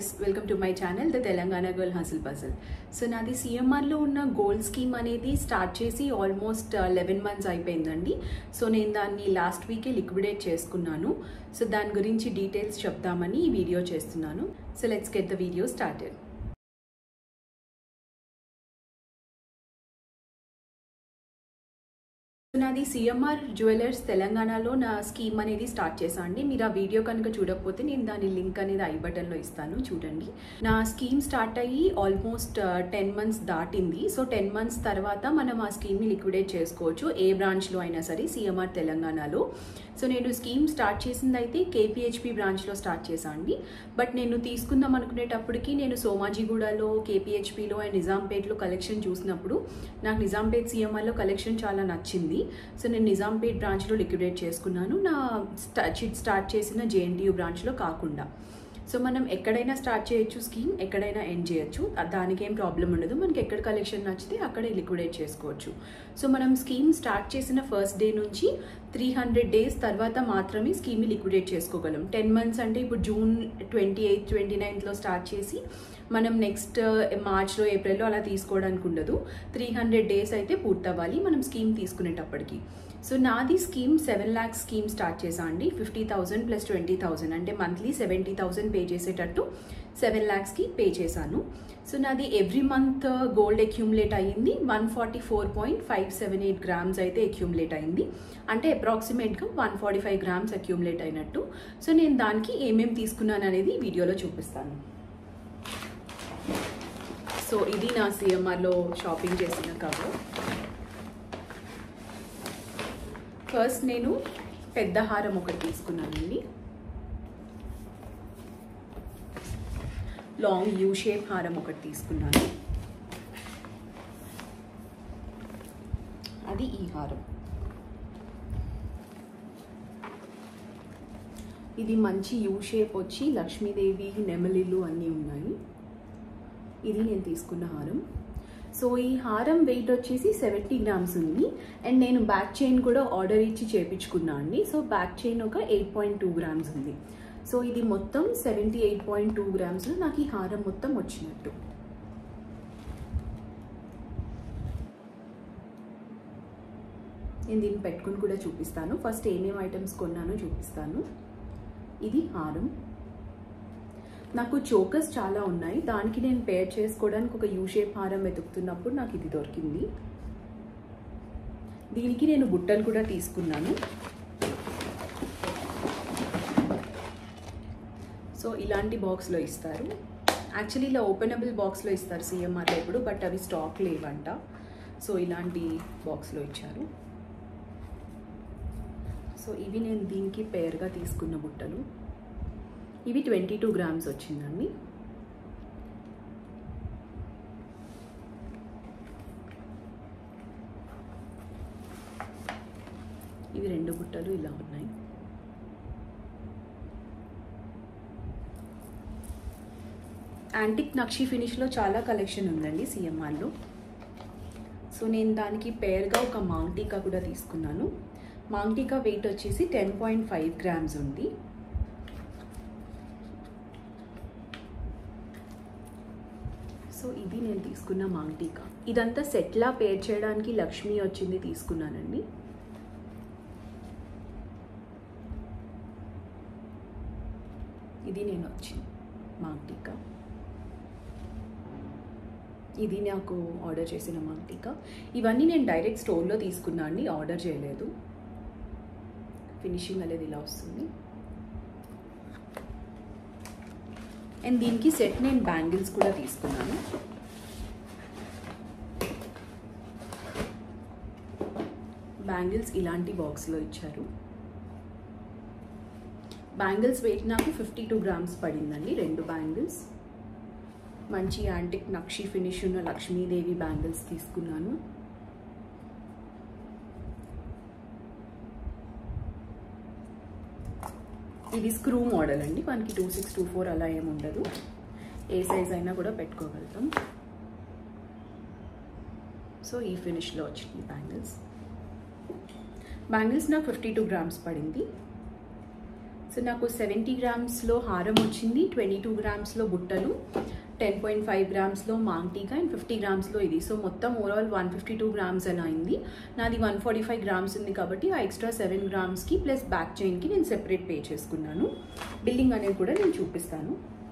guys welcome to my channel the Telangana girl hustle puzzle so నాది సిఎంఆర్లో ఉన్న gold scheme అనేది స్టార్ట్ చేసి ఆల్మోస్ట్ లెవెన్ మంత్స్ అయిపోయిందండి సో నేను దాన్ని లాస్ట్ వీకే లిక్విడేట్ చేసుకున్నాను సో దాని గురించి డీటెయిల్స్ చెప్దామని ఈ వీడియో చేస్తున్నాను so let's get the video started నాది సిఎంఆర్ జ్యువెలర్స్ తెలంగాణలో నా స్కీమ్ అనేది స్టార్ట్ చేశాను అండి మీరు ఆ వీడియో కనుక చూడకపోతే నేను దాని లింక్ అనేది ఐ బటన్లో ఇస్తాను చూడండి నా స్కీమ్ స్టార్ట్ అయ్యి ఆల్మోస్ట్ టెన్ మంత్స్ దాటింది సో టెన్ మంత్స్ తర్వాత మనం ఆ స్కీమ్ని లిక్విడేట్ చేసుకోవచ్చు ఏ బ్రాంచ్లో అయినా సరే సిఎంఆర్ తెలంగాణలో సో నేను స్కీమ్ స్టార్ట్ చేసింది అయితే కేపీహెచ్పి బ్రాంచ్లో స్టార్ట్ చేశాను అండి బట్ నేను తీసుకుందాం అనుకునేటప్పటికి నేను సోమాజిగూడలో కేపీహెచ్పిలో అండ్ నిజాంపేట్లో కలెక్షన్ చూసినప్పుడు నాకు నిజాంపేట్ సిఎంఆర్లో కలెక్షన్ చాలా నచ్చింది సో నేను నిజాంపేట్ బ్రాంచ్లో లిక్విడేట్ చేసుకున్నాను నా చిట్ స్టార్ట్ చేసిన జేఎన్టీయూ బ్రాంచ్లో కాకుండా సో మనం ఎక్కడైనా స్టార్ట్ చేయొచ్చు స్కీమ్ ఎక్కడైనా ఎండ్ చేయొచ్చు దానికి ఏం ప్రాబ్లం ఉండదు మనకి ఎక్కడ కలెక్షన్ నచ్చితే అక్కడే లిక్విడేట్ చేసుకోవచ్చు సో మనం స్కీమ్ స్టార్ట్ చేసిన ఫస్ట్ డే నుంచి త్రీ హండ్రెడ్ డేస్ తర్వాత మాత్రమే స్కీమ్ని లిక్విడేట్ చేసుకోగలం టెన్ మంత్స్ అంటే ఇప్పుడు జూన్ ట్వంటీ ఎయిత్ ట్వంటీ నైన్త్లో స్టార్ట్ చేసి మనం నెక్స్ట్ మార్చ్లో ఏప్రిల్లో అలా తీసుకోవడానికి ఉండదు త్రీ హండ్రెడ్ డేస్ అయితే పూర్తవ్వాలి మనం స్కీమ్ తీసుకునేటప్పటికి సో నాది scheme seven lakhs scheme start చేసా అండి fifty thousand plus twenty thousand అంటే మంత్లీ సెవెంటీ థౌసండ్ పే చేసేటట్టు సెవెన్ ల్యాక్స్కి పే చేశాను సో నాది ఎవ్రీ మంత్ గోల్డ్ అక్యూములేట్ అయ్యింది one forty four point five seven eight grams అయితే అక్యూములేట్ అయింది అంటే అప్రాక్సిమేట్గా one forty five grams accumulate అయినట్టు సో నేను దానికి ఏమేమి తీసుకున్నాను అనేది వీడియోలో చూపిస్తాను సో ఇది నా సిఎంఆర్లో షాపింగ్ చేసిన కవర్ ఫస్ట్ నేను పెద్ద హారం ఒకటి తీసుకున్నానండి లాంగ్ యూ షేప్ హారం ఒకటి తీసుకున్నాను అది ఈ హారం ఇది మంచి యూ షేప్ వచ్చి లక్ష్మీదేవి నెమలిల్లు అన్నీ ఉన్నాయి ఇది నేను తీసుకున్న హారం సో ఈ హారం వెయిట్ వచ్చేసి సెవెంటీ గ్రామ్స్ ఉంది అండ్ నేను బ్యాక్ చైన్ కూడా ఆర్డర్ ఇచ్చి చేపించుకున్నా అండి సో బ్యాక్ చైన్ ఒక ఎయిట్ పాయింట్ టూ గ్రామ్స్ ఉంది సో ఇది మొత్తం సెవెంటీ ఎయిట్ పాయింట్ టూ గ్రామ్స్లో నాకు ఈ హారం మొత్తం వచ్చినట్టు నేను దీన్ని పెట్టుకుని కూడా చూపిస్తాను ఫస్ట్ ఏమేమి ఐటమ్స్ కొన్నానో చూపిస్తాను ఇది హారం నాకు చోకస్ చాలా ఉన్నాయి దానికి నేను పేర్ చేసుకోవడానికి ఒక యూ షేప్ హారం వెతుకుతున్నప్పుడు నాకు ఇది దొరికింది దీనికి నేను బుట్టలు కూడా తీసుకున్నాను సో ఇలాంటి బాక్స్లో ఇస్తారు యాక్చువల్లీ ఇలా ఓపెనబుల్ బాక్స్లో ఇస్తారు సిఎంఆర్లో ఇప్పుడు బట్ అవి స్టాక్ లేవంట సో ఇలాంటి బాక్స్లో ఇచ్చారు సో ఇవి నేను దీనికి పేర్గా తీసుకున్న బుట్టలు ఇవి ట్వంటీ టూ గ్రామ్స్ వచ్చిందండి ఇవి రెండు బుట్టలు ఇలా ఉన్నాయి యాంటిక్ నక్షి ఫినిష్లో చాలా కలెక్షన్ ఉందండి సిఎంఆర్లో సో నేను దానికి పేర్గా ఒక మాంగ్టీకా కూడా తీసుకున్నాను మాంగ్టీకా వెయిట్ వచ్చేసి టెన్ పాయింట్ ఫైవ్ గ్రామ్స్ ఉంది సో ఇది నేను తీసుకున్న మాంగ్టీకా ఇదంతా సెట్లా పేర్ చేయడానికి లక్ష్మి వచ్చింది తీసుకున్నానండి ఇది నేను వచ్చింది మాంగ్టీకా ఇది నాకు ఆర్డర్ చేసిన మాంగ్టీకా ఇవన్నీ నేను డైరెక్ట్ స్టోర్లో తీసుకున్నా అండి ఆర్డర్ చేయలేదు ఫినిషింగ్ అనేది ఇలా వస్తుంది అండ్ దీనికి సెట్ నేను బ్యాంగిల్స్ కూడా తీసుకున్నాను బ్యాంగిల్స్ ఇలాంటి బాక్స్లో ఇచ్చారు బ్యాంగిల్స్ వెయిట్ నాకు ఫిఫ్టీ టూ గ్రామ్స్ పడిందండి రెండు బ్యాంగిల్స్ మంచి యాంటిక్ నక్షి ఫినిష్ ఉన్న లక్ష్మీదేవి బ్యాంగిల్స్ తీసుకున్నాను ఇది స్క్రూ మోడల్ అండి మనకి టూ సిక్స్ టూ ఫోర్ అలా ఏమి ఉండదు ఏ సైజ్ అయినా కూడా పెట్టుకోగలుగుతాం సో ఈ ఫినిష్లో వచ్చింది బ్యాంగిల్స్ బ్యాంగిల్స్ నాకు ఫిఫ్టీ టూ గ్రామ్స్ పడింది సో నాకు సెవెంటీ గ్రామ్స్లో హారం వచ్చింది ట్వంటీ టూ గ్రామ్స్లో బుట్టలు టెన్ పాయింట్ ఫైవ్ గ్రామ్స్లో మాంగ్టీకా అండ్ ఫిఫ్టీ గ్రామ్స్లో ఇది సో మొత్తం overall one fifty two grams అలా అయింది నాది వన్ ఫార్టీ ఫైవ్ గ్రామ్స్ ఉంది కాబట్టి ఆ ఎక్స్ట్రా సెవెన్ గ్రామ్స్కి ప్లస్ బ్యాక్ చైన్కి నేను సెపరేట్ పే చేసుకున్నాను బిల్లింగ్ అనేది కూడా నేను చూపిస్తాను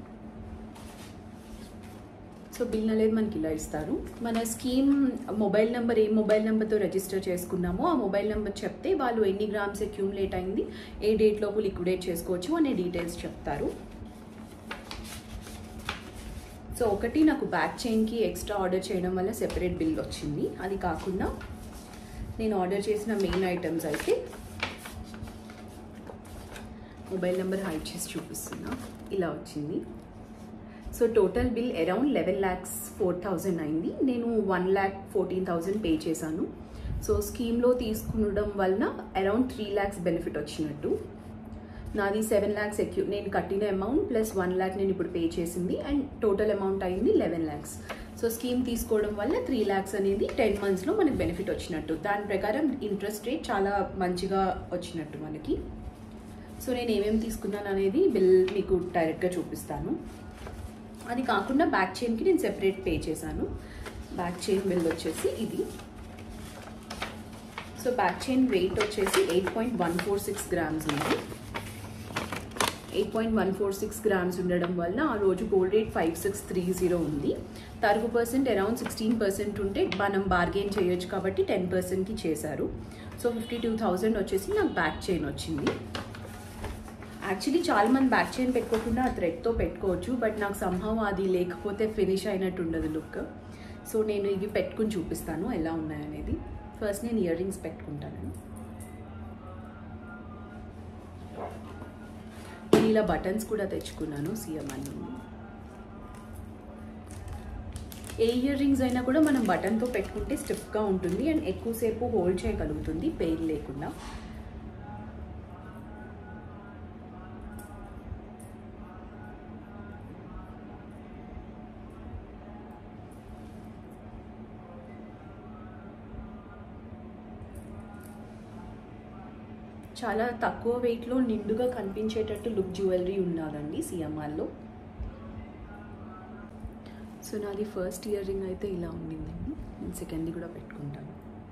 సో బిల్ అనేది మనకి ఇలా ఇస్తారు మన స్కీమ్ మొబైల్ నెంబర్ ఏ మొబైల్ నెంబర్తో రిజిస్టర్ చేసుకున్నామో ఆ మొబైల్ నెంబర్ చెప్తే వాళ్ళు ఎన్ని గ్రామ్స్ అక్యూములేట్ అయింది ఏ డేట్ లోపు లిక్విడేట్ చేసుకోవచ్చు అనే డీటెయిల్స్ చెప్తారు సో ఒకటి నాకు బ్యాక్ చైన్కి ఎక్స్ట్రా ఆర్డర్ చేయడం వల్ల సెపరేట్ బిల్ వచ్చింది అది కాకుండా నేను ఆర్డర్ చేసిన మెయిన్ ఐటమ్స్ అయితే మొబైల్ నెంబర్ హైడ్ చేసి చూపిస్తున్నా ఇలా వచ్చింది so total bill around eleven lakhs four thousand అయింది నేను one lakh fourteen thousand pay చేశాను సో స్కీమ్లో తీసుకునడం వలన అరౌండ్ త్రీ ల్యాక్స్ బెనిఫిట్ వచ్చినట్టు నాది సెవెన్ ల్యాక్స్ ఎక్యూ నేను కట్టిన అమౌంట్ ప్లస్ వన్ ల్యాక్ నేను ఇప్పుడు పే చేసింది అండ్ టోటల్ అమౌంట్ అయింది లెవెన్ ల్యాక్స్ సో స్కీమ్ తీసుకోవడం వల్ల త్రీ ల్యాక్స్ అనేది టెన్ మంత్స్లో మనకి బెనిఫిట్ వచ్చినట్టు దాని ప్రకారం ఇంట్రెస్ట్ రేట్ చాలా మంచిగా వచ్చినట్టు మనకి సో నేను ఏమేమి తీసుకున్నాను అనేది బిల్ మీకు డైరెక్ట్గా చూపిస్తాను అది కాకుండా బ్యాక్ చైన్కి నేను సెపరేట్ పే చేశాను బ్యాక్ చైన్ బిల్ వచ్చేసి ఇది సో బ్యాక్ చైన్ వెయిట్ వచ్చేసి eight point one four six grams ఉంది eight point one four six grams ఉండడం వల్ల ఆ రోజు gold rate five six three zero ఉంది తరుగు పర్సెంట్ అరౌండ్ సిక్స్టీన్ పర్సెంట్ ఉంటే మనం బార్గెన్ చేయొచ్చు కాబట్టి టెన్ పర్సెంట్కి చేశారు సో ఫిఫ్టీ టూ థౌజండ్ వచ్చేసి నాకు బ్యాక్ చైన్ వచ్చింది యాక్చువల్లీ చాలా మంది బ్యాక్ చైన్ పెట్టుకోకుండా ఆ థ్రెడ్తో పెట్టుకోవచ్చు బట్ నాకు సంభవం అది లేకపోతే ఫినిష్ అయినట్టు ఉండదు లుక్ సో నేను ఇవి పెట్టుకుని చూపిస్తాను ఎలా ఉన్నాయనేది ఫస్ట్ నేను ఇయర్ రింగ్స్ పెట్టుకుంటాను నేను ఇలా బటన్స్ కూడా తెచ్చుకున్నాను సీఎం అని ఏ ఇయర్ రింగ్స్ అయినా కూడా మనం బటన్తో పెట్టుకుంటే స్టిఫ్గా ఉంటుంది అండ్ ఎక్కువసేపు హోల్డ్ చేయగలుగుతుంది పెయిన్ లేకుండా చాలా తక్కువ వెయిట్లో నిండుగా కనిపించేటట్టు లుక్ జ్యువెలరీ ఉండాలండి సిఎంఆర్లో సో నాది ఫస్ట్ ఇయర్ రింగ్ అయితే ఇలా ఉండిందండి నేను సెకండ్ది కూడా పెట్టుకుంటాను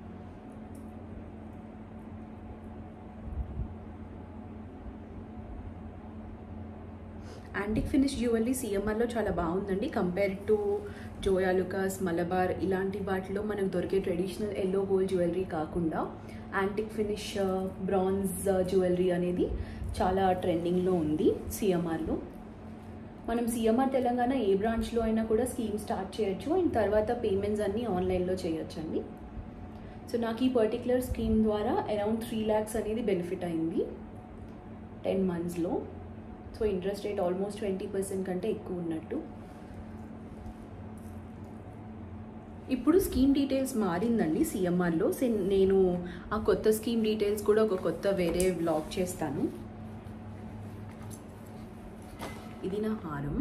యాంటిక్ ఫినిష్ జ్యువెలరీ సిఎంఆర్లో చాలా బాగుందండి కంపేర్ టు జోయాలుకాస్ మలబార్ ఇలాంటి వాటిలో మనకు దొరికే ట్రెడిషనల్ ఎల్లో గోల్డ్ జ్యువెలరీ కాకుండా యాంటిక్ ఫినిష్ బ్రాంజ్ జ్యువెలరీ అనేది చాలా ట్రెండింగ్లో ఉంది సిఎంఆర్లో మనం సిఎంఆర్ తెలంగాణ ఏ బ్రాంచ్లో అయినా కూడా స్కీమ్ స్టార్ట్ చేయొచ్చు అండ్ తర్వాత పేమెంట్స్ అన్నీ ఆన్లైన్లో చేయొచ్చు అండి సో నాకు ఈ పర్టికులర్ స్కీమ్ ద్వారా అరౌండ్ త్రీ ల్యాక్స్ అనేది బెనిఫిట్ అయింది టెన్ మంత్స్లో so interest rate almost twenty percent కంటే ఎక్కువ ఉన్నట్టు ఇప్పుడు స్కీమ్ డీటెయిల్స్ మారిందండి సిఎంఆర్లో నేను ఆ కొత్త స్కీమ్ డీటెయిల్స్ కూడా ఒక కొత్త వేరే బ్లాగ్ చేస్తాను ఇది నా హారం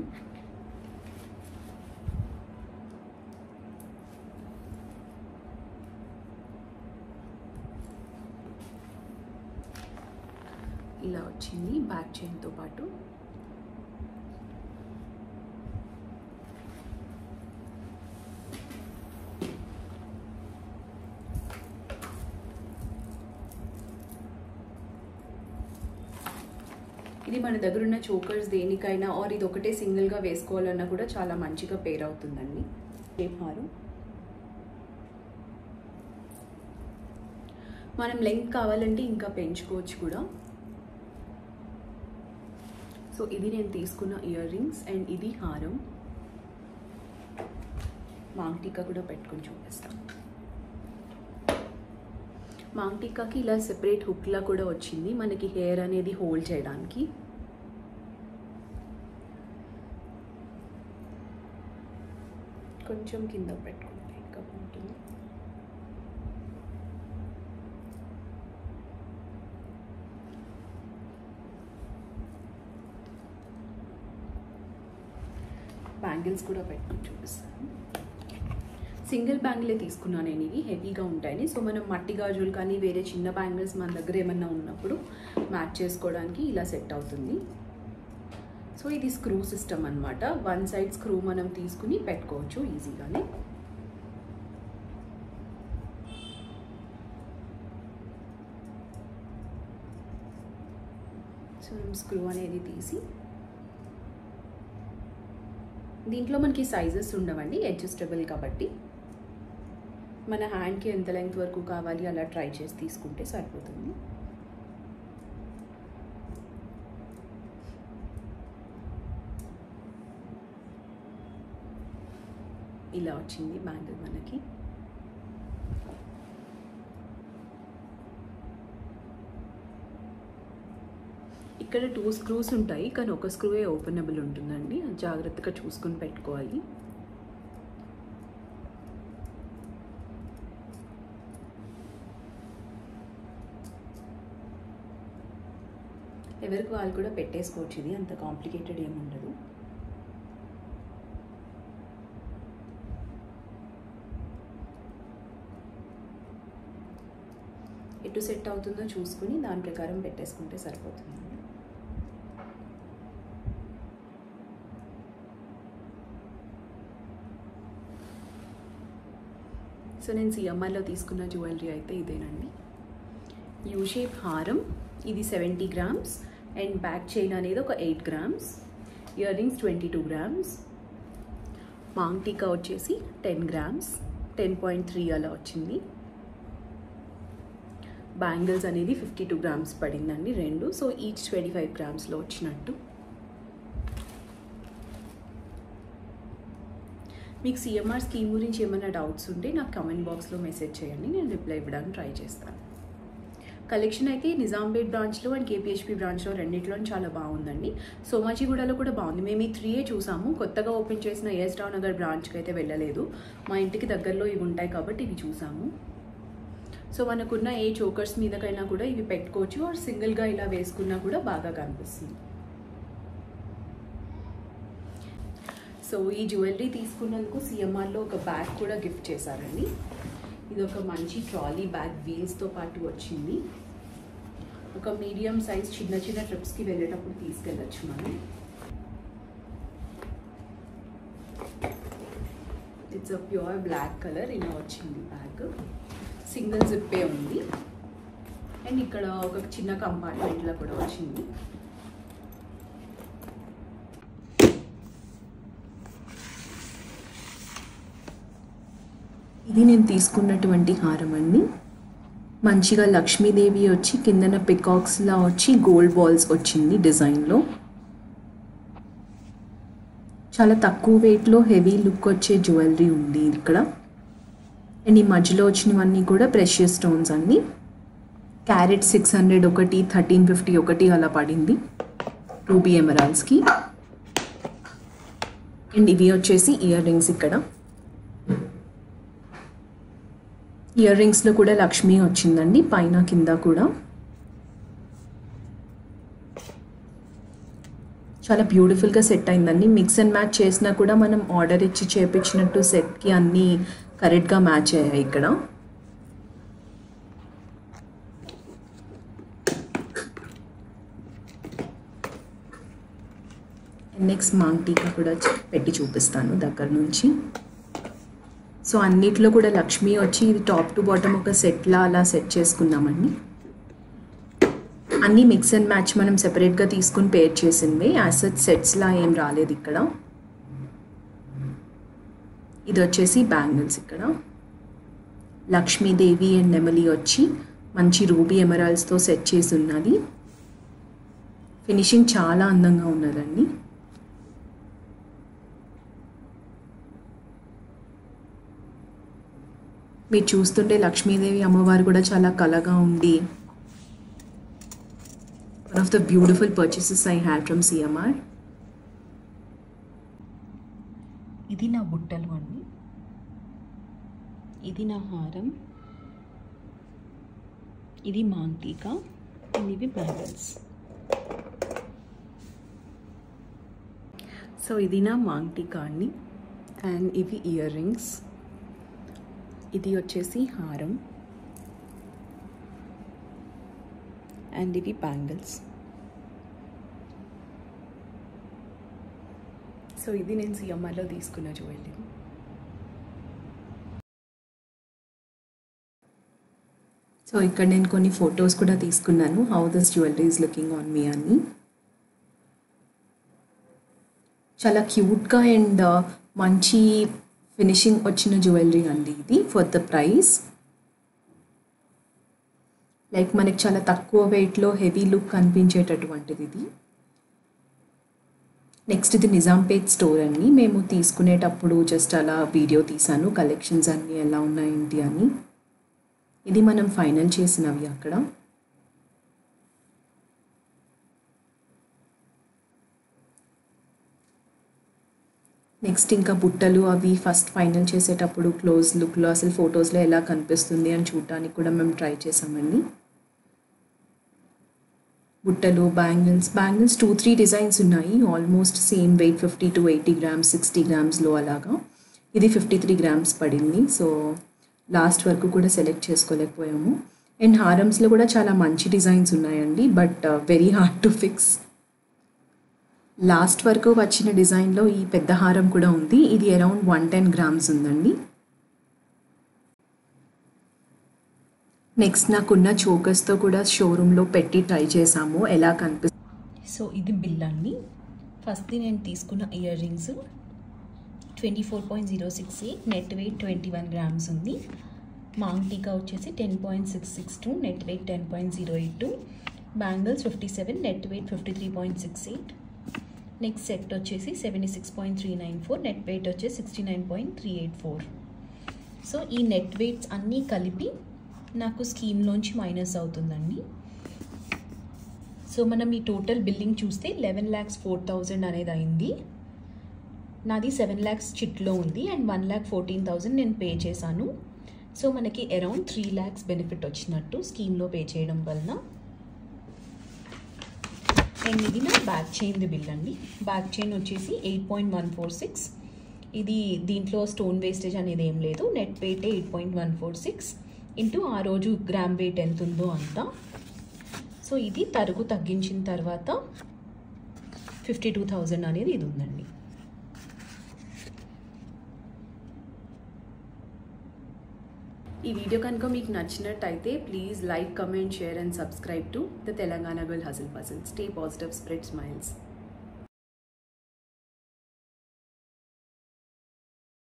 ఇలా వచ్చింది బ్యాక్ చైన్తో పాటు ఇది మన దగ్గర ఉన్న చోకర్స్ దేనికైనా ఆర్ ఇది ఒకటే సింగిల్గా వేసుకోవాలన్నా కూడా చాలా మంచిగా పేర్ అవుతుందండి రేపు హారం మనం లెంగ్త్ కావాలంటే ఇంకా పెంచుకోవచ్చు కూడా సో ఇది నేను తీసుకున్న ఇయర్ రింగ్స్ అండ్ ఇది హారం మాంగ్టీకా కూడా పెట్టుకొని చూపిస్తాను మాంగ్టీకాకి ఇలా సెపరేట్ హుక్లా కూడా వచ్చింది మనకి హెయిర్ అనేది హోల్డ్ చేయడానికి కొంచెం కింద పెట్టుకుంటే ఇంకా బాగుంటుంది బ్యాంగిల్స్ కూడా పెట్టుకొని చూపిస్తాను సింగిల్ బ్యాంగిలే తీసుకున్నాను నేను ఇవి హెవీగా ఉంటాయని సో మనం మట్టి గాజులు కానీ వేరే చిన్న బ్యాంగిల్స్ మన దగ్గర ఏమన్నా ఉన్నప్పుడు మ్యాచ్ చేసుకోవడానికి ఇలా సెట్ అవుతుంది సో ఇది స్క్రూ సిస్టమ్ అనమాట వన్ సైడ్ స్క్రూ మనం తీసుకుని పెట్టుకోవచ్చు ఈజీగానే సో మనం స్క్రూ అనేది తీసి దీంట్లో మనకి సైజెస్ ఉండవండి అడ్జస్టబుల్ కాబట్టి మన హ్యాండ్కి ఎంత లెంగ్త్ వరకు కావాలి అలా ట్రై చేసి తీసుకుంటే సరిపోతుంది ఇలా వచ్చింది బ్యాంగిల్ మనకి ఇక్కడ టూ స్క్రూస్ ఉంటాయి కానీ ఒక స్క్రూవే ఓపెనబుల్ ఉంటుందండి జాగ్రత్తగా చూసుకొని పెట్టుకోవాలి ఎవరికి వాళ్ళు కూడా పెట్టేసుకోవచ్చు ఇది అంత కాంప్లికేటెడ్ ఏముండదు ఎటు సెట్ అవుతుందో చూసుకుని దాని ప్రకారం పెట్టేసుకుంటే సరిపోతుంది సో నేను సిఎంఆర్లో తీసుకున్న జ్యువెలరీ అయితే ఇదేనండి యూ షేప్ హారం ఇది seventy grams and back chain అనేది ఒక eight grams earrings twenty two grams మాంగ్ టీకా వచ్చేసి ten grams ten point three అలా వచ్చింది బ్యాంగిల్స్ అనేది ఫిఫ్టీ టూ గ్రామ్స్ పడిందండి రెండు సో ఈచ్ ట్వంటీ ఫైవ్ గ్రామ్స్లో వచ్చినట్టు మీకు సిఎంఆర్ స్కీమ్ గురించి ఏమైనా డౌట్స్ ఉంటే నాకు కమెంట్ బాక్స్లో మెసేజ్ చేయండి నేను రిప్లై ఇవ్వడానికి ట్రై చేస్తాను కలెక్షన్ అయితే నిజాంపేట్ బ్రాంచ్లో అండ్ కేపీహెచ్పి బ్రాంచ్లో రెండిట్లో చాలా బాగుందండి సోమాజిగూడలో కూడా బాగుంది మేము ఈ త్రీయే చూసాము కొత్తగా ఓపెన్ చేసిన ఏఎస్ రావు నగర్ బ్రాంచ్కి అయితే వెళ్ళలేదు మా ఇంటికి దగ్గరలో ఇవి ఉంటాయి కాబట్టి ఇవి చూసాము సో మనకున్న ఏ చోకర్స్ మీదకైనా కూడా ఇవి పెట్టుకోవచ్చు ఆర్ సింగిల్గా ఇలా వేసుకున్నా కూడా బాగా కనిపిస్తుంది సో ఈ జ్యువెలరీ తీసుకున్నందుకు సిఎంఆర్లో ఒక బ్యాగ్ కూడా గిఫ్ట్ చేశారండి ఇది ఒక మంచి ట్రాలీ బ్యాగ్ వీల్స్తో పాటు వచ్చింది ఒక మీడియం సైజ్ చిన్న చిన్న ట్రిప్స్కి వెళ్ళేటప్పుడు తీసుకెళ్ళచ్చు మనం it's a pure black colour ఇలా వచ్చింది బ్యాగ్ సింగిల్ జిప్పే ఉంది అండ్ ఇక్కడ ఒక చిన్న కంపార్ట్మెంట్లో కూడా వచ్చింది ఇది నేను తీసుకున్నటువంటి హారం అండి మంచిగా లక్ష్మీదేవి వచ్చి కిందన పికాక్స్లా వచ్చి గోల్డ్ బాల్స్ వచ్చింది డిజైన్లో చాలా తక్కువ వెయిట్లో హెవీ లుక్ వచ్చే జ్యువెలరీ ఉంది ఇక్కడ అండ్ ఈ మధ్యలో వచ్చినవన్నీ కూడా ప్రెషియస్ స్టోన్స్ అండి క్యారెట్ సిక్స్ హండ్రెడ్ ఒకటి థర్టీన్ ఫిఫ్టీ ఒకటి అలా పడింది రూబీ ఎమరాల్స్కి అండ్ ఇవి వచ్చేసి ఇయర్ రింగ్స్ ఇక్కడ ఇయర్ రింగ్స్లో కూడా లక్ష్మి వచ్చిందండి పైన కింద కూడా చాలా బ్యూటిఫుల్గా సెట్ అయిందండి మిక్స్ అండ్ మ్యాచ్ చేసినా కూడా మనం ఆర్డర్ ఇచ్చి చేపించినట్టు సెట్కి అన్నీ కరెక్ట్గా మ్యాచ్ అయ్యాయి ఇక్కడ నెక్స్ట్ మాంగ్ టీకా కూడా పెట్టి చూపిస్తాను దగ్గర నుంచి సో అన్నిట్లో కూడా లక్ష్మి వచ్చి ఇది టాప్ టు బాటమ్ ఒక సెట్లా అలా సెట్ చేసుకున్నామండి అన్నీ మిక్స్ అండ్ మ్యాచ్ మనం సెపరేట్గా తీసుకుని పేర్ చేసింది యాసెట్ సెట్స్లా ఏం రాలేదు ఇక్కడ ఇది వచ్చేసి బ్యాంగిల్స్ ఇక్కడ లక్ష్మీదేవి అండ్ నెమలి వచ్చి మంచి రూబీ ఎమరాల్స్తో సెట్ చేసి ఉన్నది ఫినిషింగ్ చాలా అందంగా ఉన్నదండి మీరు చూస్తుంటే లక్ష్మీదేవి అమ్మవారు కూడా చాలా కలగా ఉండి one of the beautiful purchases I had from CMR ఇది నా బుట్టలు అండి ఇది నా హారం ఇది మాంటీకా అండ్ ఇవి బ్యాంగిల్స్ సో ఇది నా మాంటీకా అండి అండ్ ఇవి ఇయర్ రింగ్స్ ఇది వచ్చేసి హారం అండ్ ఇవి బ్యాంగిల్స్ సో ఇది నేను సిఎంఆర్లో తీసుకున్న జ్యువెలరీ సో ఇక్కడ నేను కొన్ని ఫొటోస్ కూడా తీసుకున్నాను how this jewellery is looking on me అని చాలా క్యూట్గా అండ్ మంచి ఫినిషింగ్ వచ్చిన జ్యువెలరీ అండి ఇది ఫర్ ద ప్రైస్ లైక్ మనకి చాలా తక్కువ వెయిట్లో హెవీ లుక్ కనిపించేటటువంటిది ఇది నెక్స్ట్ ఇది నిజాంపేట్ స్టోర్ అండి మేము తీసుకునేటప్పుడు జస్ట్ అలా వీడియో తీసాను కలెక్షన్స్ అన్నీ ఎలా ఉన్నాయేంటి అని ఇది మనం ఫైనల్ చేసినవి అక్కడ నెక్స్ట్ ఇంకా బుట్టలు అవి ఫస్ట్ ఫైనల్ చేసేటప్పుడు క్లోజ్ లుక్లో అసలు ఫొటోస్లో ఎలా కనిపిస్తుంది అని చూడటానికి కూడా మేము ట్రై చేసామండి బుట్టలు bangles bangles two three designs ఉన్నాయి almost same weight fifty to eighty grams sixty గ్రామ్స్లో అలాగా ఇది ఫిఫ్టీ త్రీ గ్రామ్స్ పడింది సో లాస్ట్ వరకు కూడా సెలెక్ట్ చేసుకోలేకపోయాము అండ్ హారమ్స్లో కూడా చాలా మంచి డిజైన్స్ ఉన్నాయండి but very hard to fix last వరకు వచ్చిన డిజైన్లో ఈ పెద్ద హారం కూడా ఉంది ఇది అరౌండ్ వన్ టెన్ గ్రామ్స్ ఉందండి నెక్స్ట్ నాకున్న చోకస్తో కూడా షోరూంలో పెట్టి ట్రై చేసాము ఎలా కనిపిస్తుంది సో ఇది బిల్ అండి ఫస్ట్ నేను తీసుకున్న earrings twenty four point zero six eight net weight twenty one grams ఉంది మాంగ్ టీకా వచ్చేసి ten point six six two net weight ten point zero eight two bangles fifty seven net weight fifty three point six eight next set వచ్చేసి seventy six point three nine four net weight వచ్చేసి sixty nine point three eight four so ఈ net weights అన్నీ కలిపి నాకు స్కీమ్లోంచి minus అవుతుందండి so మనం ఈ టోటల్ బిల్లింగ్ చూస్తే లెవెన్ ల్యాక్స్ ఫోర్ థౌజండ్ అనేది అయింది నాది సెవెన్ ల్యాక్స్ చిట్లో ఉంది and one lakh fourteen thousand నేను పే చేశాను సో మనకి అరౌండ్ త్రీ ల్యాక్స్ బెనిఫిట్ వచ్చినట్టు స్కీమ్లో పే చేయడం వలన అండ్ ఇది నా బ్యాక్ చైన్ది బిల్ అండి బ్యాక్ చైన్ వచ్చేసి eight point one four six ఇది దీంట్లో స్టోన్ వేస్టేజ్ అనేది ఏం లేదు net weight eight point one four six into ఆ రోజు గ్రామ్ వెయిట్ ఎంత ఉందో అంత సో ఇది తరుగు తగ్గించిన తర్వాత ఫిఫ్టీ టూ థౌజండ్ అనేది ఇది ఉందండి ఈ వీడియో కనుక మీకు నచ్చినట్టయితే please like comment share and subscribe to the Telangana girl hustle puzzle stay positive spread smiles